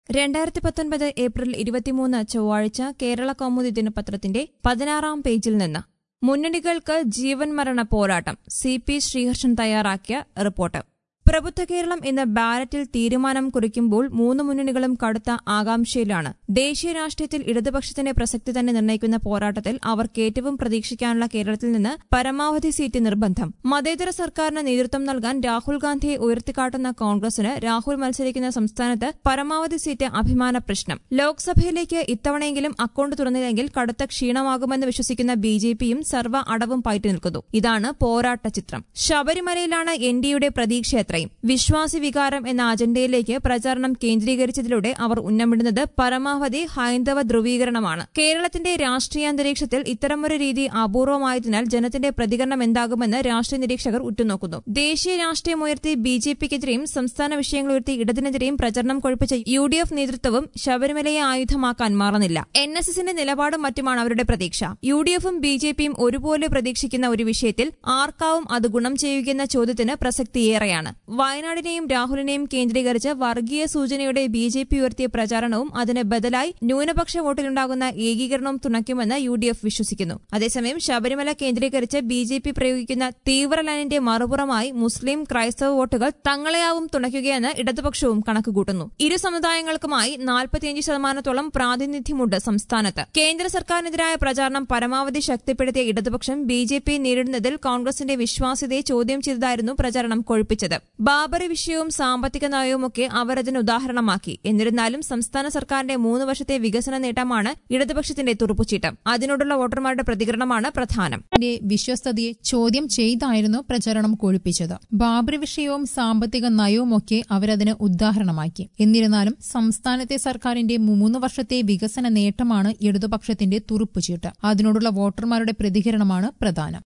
രണ്ടായിരത്തി പത്തൊൻപത് ഏപ്രിൽ ഇരുപത്തിമൂന്ന് ചൊവ്വാഴ്ച കേരള കൗമുദി ദിനപത്രത്തിന്റെ പതിനാറാം പേജിൽ നിന്ന് മുന്നണികൾക്ക് ജീവൻ മരണ പോരാട്ടം സി പി ശ്രീഹർഷൻ തയ്യാറാക്കിയ റിപ്പോർട്ട് പ്രബുദ്ധ കേരളം എന്ന ബാലറ്റിൽ തീരുമാനം കുറിക്കുമ്പോൾ മൂന്ന് മുന്നണികളും കടുത്ത ആകാംക്ഷയിലാണ് ദേശീയ രാഷ്ട്രീയത്തിൽ ഇടതുപക്ഷത്തിന്റെ പ്രസക്തി തന്നെ നിർണ്ണയിക്കുന്ന പോരാട്ടത്തിൽ അവർക്ക് ഏറ്റവും പ്രതീക്ഷിക്കാനുള്ള കേരളത്തിൽ നിന്ന് പരമാവധി സീറ്റ് നിർബന്ധം മതേതര സർക്കാരിന് നേതൃത്വം നൽകാൻ രാഹുൽ ഗാന്ധിയെ ഉയർത്തിക്കാട്ടുന്ന കോൺഗ്രസിന് രാഹുൽ മത്സരിക്കുന്ന സംസ്ഥാനത്ത് പരമാവധി സീറ്റ് അഭിമാന പ്രശ്നം ലോക്സഭയിലേക്ക് ഇത്തവണയെങ്കിലും അക്കൌണ്ട് തുറന്നില്ലെങ്കിൽ കടുത്ത ക്ഷീണമാകുമെന്ന് വിശ്വസിക്കുന്ന ബി ജെ പിയും സർവ്വ അടവും പയറ്റി നിൽക്കുന്നു ഇതാണ് പോരാട്ട ചിത്രം ശബരിമലയിലാണ് എൻ ഡിയുടെ പ്രതീക്ഷ എത്രയും വിശ്വാസി വികാരം എന്ന അജണ്ടയിലേക്ക് പ്രചാരണം കേന്ദ്രീകരിച്ചതിലൂടെ അവർ ഉന്നമിടുന്നത് പരമാവധി ഹൈന്ദവ ധ്രുവീകരണമാണ് കേരളത്തിന്റെ രാഷ്ട്രീയാന്തരീക്ഷത്തിൽ ഇത്തരമൊരു രീതി അപൂർവമായതിനാൽ ജനത്തിന്റെ പ്രതികരണം എന്താകുമെന്ന് രാഷ്ട്രീയ നിരീക്ഷകർ ഉറ്റുനോക്കുന്നു ദേശീയ രാഷ്ട്രീയമുയർത്തി ബി ജെ പിക്കെതിരെയും സംസ്ഥാന വിഷയങ്ങൾ ഉയർത്തി ഇടതിനെതിരെയും പ്രചരണം കൊഴുപ്പിച്ച യു ഡി എഫ് നേതൃത്വവും ശബരിമലയെ ആയുധമാക്കാൻ മാറുന്നില്ല എൻ എസ് എസിന്റെ നിലപാടും മറ്റുമാണ് അവരുടെ പ്രതീക്ഷ യു ഡി എഫും ബി ജെ പിയും ഒരുപോലെ പ്രതീക്ഷിക്കുന്ന ഒരു വിഷയത്തിൽ ആർക്കാവും അത് ഗുണം ചെയ്യുകയെന്ന ചോദ്യത്തിന് പ്രസക്തിയേറെയാണ് വയനാടിനെയും രാഹുലിനെയും കേന്ദ്രീകരിച്ച് വർഗീയ സൂചനയുടെ ബി ജെ പി ഉയർത്തിയ പ്രചാരണവും അതിന് ബദലായി ന്യൂനപക്ഷ വോട്ടിലുണ്ടാകുന്ന ഏകീകരണവും തുണയ്ക്കുമെന്ന് യു ഡി എഫ് വിശ്വസിക്കുന്നു അതേസമയം ശബരിമല കേന്ദ്രീകരിച്ച് ബി ജെ പി പ്രയോഗിക്കുന്ന തീവ്ര ലൈനിന്റെ മറുപുറമായി മുസ്ലിം ക്രൈസ്തവ വോട്ടുകൾ തങ്ങളെയാവും തുണയ്ക്കുകയെന്ന് ഇടതുപക്ഷവും കണക്കുകൂട്ടുന്നു ഇരു സമുദായങ്ങൾക്കുമായി നാൽപ്പത്തിയഞ്ച് ശതമാനത്തോളം പ്രാതിനിധ്യമുണ്ട് സംസ്ഥാനത്ത് കേന്ദ്ര സർക്കാരിനെതിരായ പ്രചാരണം പരമാവധി ശക്തിപ്പെടുത്തിയ ഇടതുപക്ഷം ബി ജെ പി നേരിടുന്നതിൽ കോൺഗ്രസിന്റെ വിശ്വാസ്യതയെ ചോദ്യം ചെയ്തതായിരുന്നു പ്രചാരണം കൊഴുപ്പിച്ചത് ബാബറി വിഷയവും സാമ്പത്തിക നയവുമൊക്കെ അവർ അതിന് ഉദാഹരണമാക്കി എന്നിരുന്നാലും സംസ്ഥാന സർക്കാരിന്റെ മൂന്ന് വർഷത്തെ വികസന നേട്ടമാണ് ഇടതുപക്ഷത്തിന്റെ തുറപ്പുചീട്ടം അതിനോടുള്ള വോട്ടർമാരുടെ പ്രതികരണമാണ് പ്രധാനം ന്റെ വിശ്വസ്തതയെ ചോദ്യം ചെയ്തായിരുന്നു പ്രചരണം കൊഴുപ്പിച്ചത് ബാബറി വിഷയവും സാമ്പത്തിക നയവുമൊക്കെ അവരതിന് ഉദാഹരണമാക്കി എന്നിരുന്നാലും സംസ്ഥാനത്തെ സർക്കാരിന്റെ മൂന്ന് വർഷത്തെ വികസന നേട്ടമാണ് ഇടതുപക്ഷത്തിന്റെ തുറുപ്പുചീട്ട് അതിനോടുള്ള വോട്ടർമാരുടെ പ്രതികരണമാണ് പ്രധാനം